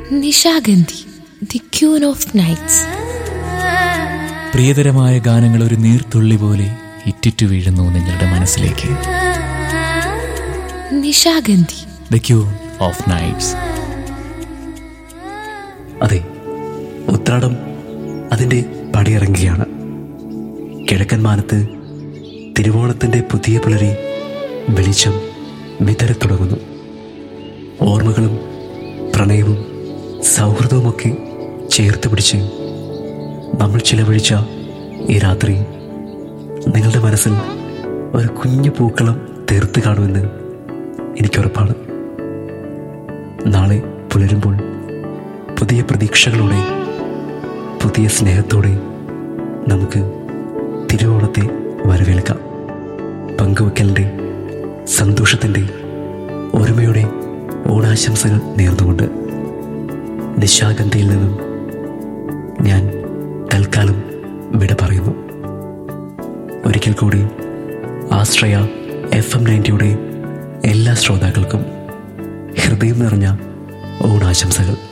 Nishagandhi the queen of nights പ്രിയതരമായ ഗാനങ്ങൾ ഒരു നീർത്തുള്ളി പോലെ ഇറ്റിറ്റു വീഴുന്നു നിങ്ങളുടെ മനസ്സിലേക്ക് Nishagandhi the queen of nights അതെ ഉത്രാടം അതിൻ്റെ പടിയിറങ്ങുകയാണ് കിഴക്കൻ മാനത്ത് തിരുവോണത്തിൻ്റെ പുതിയ പുലരി വെളിച്ചം വിതരത്തുടങ്ങുന്നു ഓർമ്മകളും പ്രണയവും സൗഹൃദവുമൊക്കെ ചേർത്ത് പിടിച്ച് നമ്മൾ ചിലവഴിച്ച ഈ രാത്രി നിങ്ങളുടെ മനസ്സിൽ ഒരു കുഞ്ഞു പൂക്കളം തീർത്ത് കാണുമെന്ന് എനിക്കുറപ്പാണ് നാളെ പുലരുമ്പോൾ പുതിയ പ്രതീക്ഷകളോടെ പുതിയ സ്നേഹത്തോടെ നമുക്ക് തിരുവോണത്തെ വരവേൽക്കാം പങ്കുവെക്കലിൻ്റെ സന്തോഷത്തിൻ്റെ ഒരുമയുടെ ഓണാശംസകൾ നേർന്നുകൊണ്ട് നിശാഗന്ധിയിൽ നിന്നും ഞാൻ തൽക്കാലം വിട പറയുന്നു ഒരിക്കൽ കൂടി ആശ്രയ എഫ് എം നയൻറ്റിയുടെ എല്ലാ ശ്രോതാക്കൾക്കും ഹൃദയം നിറഞ്ഞ ഓണാശംസകൾ